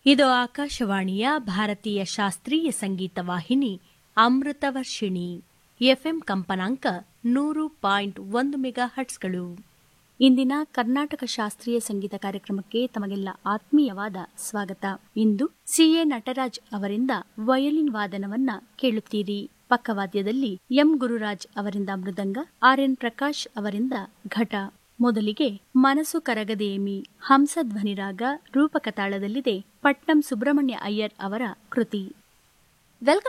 ಇದು ಆಕಾಶವಾಣಿಯ ಭಾರತೀಯ ಶಾಸ್ತ್ರೀಯ ಸಂಗೀತ ವಾಹಿನಿ ಅಮೃತವರ್ಷಿಣಿ ಎಫ್ಎಂ ಕಂಪನಾಂಕ ನೂರು ಪಾಯಿಂಟ್ ಒಂದು ಮೆಗಾ ಹಟ್ಸ್ಗಳು ಇಂದಿನ ಕರ್ನಾಟಕ ಶಾಸ್ತ್ರೀಯ ಸಂಗೀತ ಕಾರ್ಯಕ್ರಮಕ್ಕೆ ತಮಗೆಲ್ಲ ಆತ್ಮೀಯವಾದ ಸ್ವಾಗತ ಇಂದು ಸಿಎ ನಟರಾಜ್ ಅವರಿಂದ ವಯಲಿನ್ ವಾದನವನ್ನ ಕೇಳುತ್ತೀರಿ ಪಕ್ಕವಾದ್ಯದಲ್ಲಿ ಎಂ ಗುರುರಾಜ್ ಅವರಿಂದ ಮೃದಂಗ ಆರ್ ಎನ್ ಪ್ರಕಾಶ್ ಅವರಿಂದ ಘಟ ಮೊದಲಿಗೆ ಮನಸ್ಸು ಕರಗದೇಮಿ ಹಂಸಧ್ವನಿರಾಗ ರೂಪಕ ತಾಳದಲ್ಲಿದೆ ಪಟ್ನಂ ಸುಬ್ರಹ್ಮಣ್ಯ ಅಯ್ಯರ್ ಅವರ ಕೃತಿ Welcome